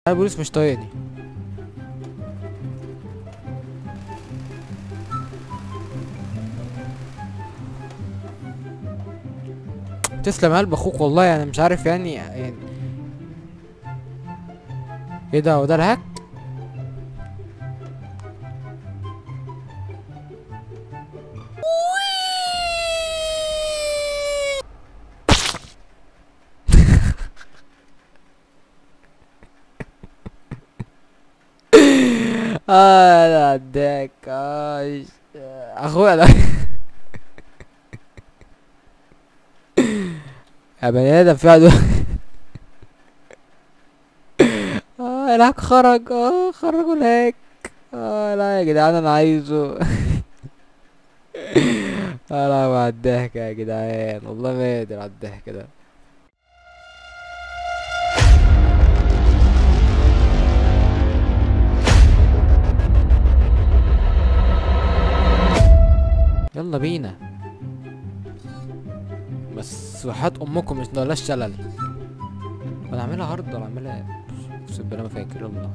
البوليس مش طايقني تسلم قلب اخوك والله يعني مش عارف يعني يعني ايه ده هو ده الهاك اه لا عداك آه اخويا لا يا بني ادم في عدو اه الهاك خرج اه خرجوا الهاك اه لا يا جدعان انا عايزه اه لا مع الضحك يا جدعان والله ما قادر على الضحك ده يلا بينا بس وحياة امكم مش نقلاش شلل ولا اعملها هارد ولا اعملها بس ربنا ما فاكر يلا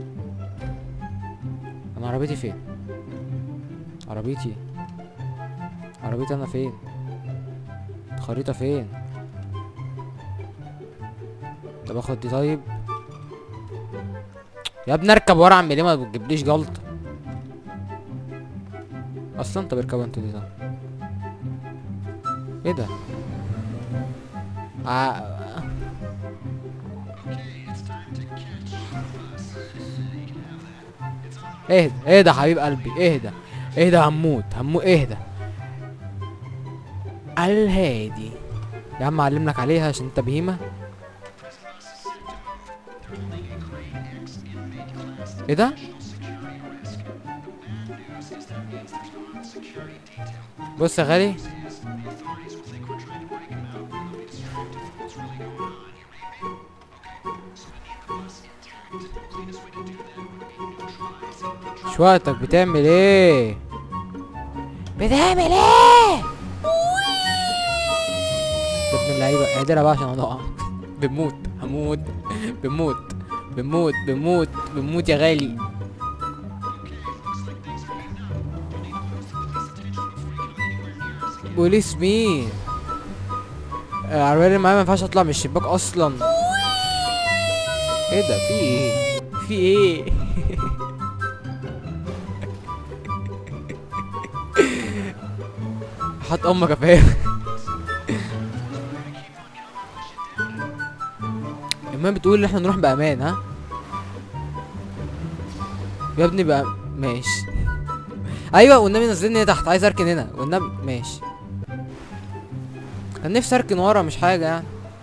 انا عربيتي فين عربيتي عربيتي انا فين الخريطة فين طب اخد دي طيب يا ابني اركب ورا اعمل ايه ما تجيبليش جلطة اصلا طب اركبوا انتوا دي طب ايه ده ع- اهدى اهدى حبيب قلبي اهدى اهدى هنموت هنموت اهدى الهادي يا عم اعلملك عليها عشان انت بهيمة ايه ده بص يا غالي مش وقتك بتعمل ايه بتعمل ايه يا ابن اللعيبه اعدلها بقى عشان هنقع بنموت هموت بنموت بنموت بنموت بنموت يا غالي بوليس مين العربية اللي معايا ما ينفعش اطلع من الشباك اصلا ايه ده في ايه في ايه حط امك يا فاهم المهم بتقول ان احنا نروح بامان ها يا ابني بقى ماشي ايوه والنبي نزلني تحت عايز اركن هنا والنبي ماشي كان نفسي اركن ورا مش حاجه يعني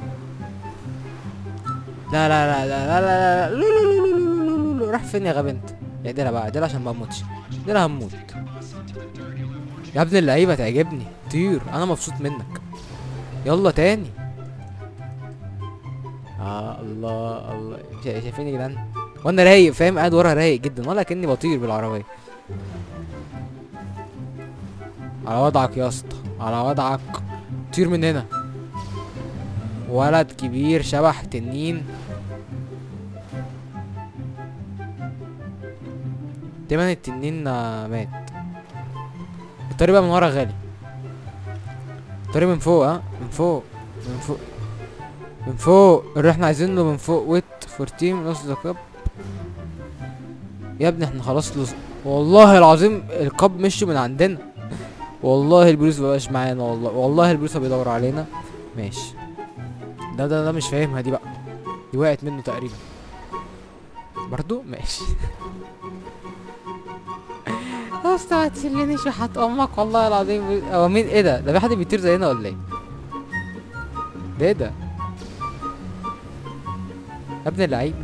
لا لا لا لا لا لا لا لا لا لا لا لا لا راح فين يا غبي انت اعدلها بقى اعدلها عشان ما اموتش اعدلها هموت يا ابن اللعيبه تعجبني طير انا مبسوط منك يلا تاني اه الله الله شا- شايفين يا جدعان وانا رايق فاهم قاعد ورا رايق جدا ولا كاني بطير بالعربيه على وضعك يا اسطى على وضعك طير من هنا ولد كبير شبح تنين دايما التنين آه، مات الطريق بقى من ورا غالي الطريق من فوق ها من فوق من فوق من فوق اللي احنا عايزينه من فوق ويت 14 نص ذا كاب يا ابني احنا خلاص لص... والله العظيم الكاب مشوا من عندنا والله البوليس مبقاش معانا والله والله البوليس بيدور علينا ماشي ده ده ده مش فاهمها دي بقى دي وقعت منه تقريبا برضو ماشي بس ما تشلنيش وحياة امك والله العظيم هو مين ايه ده ده في حد بيطير زينا ولا ايه ده ايه ده يا ابن اللعيب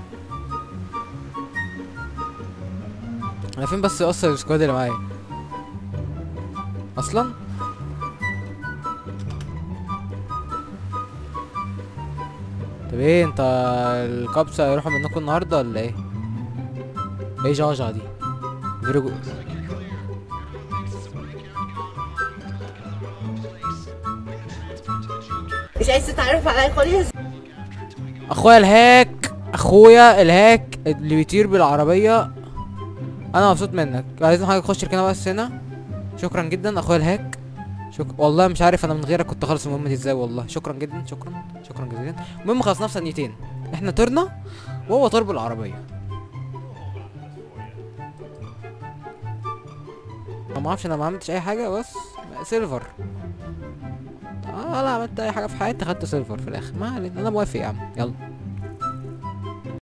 انا فين بس اصلا السكواد اللي معايا اصلا طب ايه انت الكابس هيروحوا منكم النهارده ولا ايه ايه جاجا دي فيري جود مش عايز تتعرف عليا خالص اخويا الهاك اخويا الهاك اللي بيطير بالعربيه انا مبسوط منك عايزين حاجه تخش ركنها بس هنا شكرا جدا اخويا الهاك شك... والله مش عارف انا من غيرك كنت خلص المهمه دي ازاي والله شكرا جدا شكرا شكرا جزيلا المهم خلصناها في ثانيتين احنا طرنا وهو طار بالعربيه انا ما اعرفش انا ما عملتش اي حاجه بس سيلفر اه لا عملت اي حاجه في حياتي خدت سيلفر في الاخر ما علينا انا موافق يا عم يلا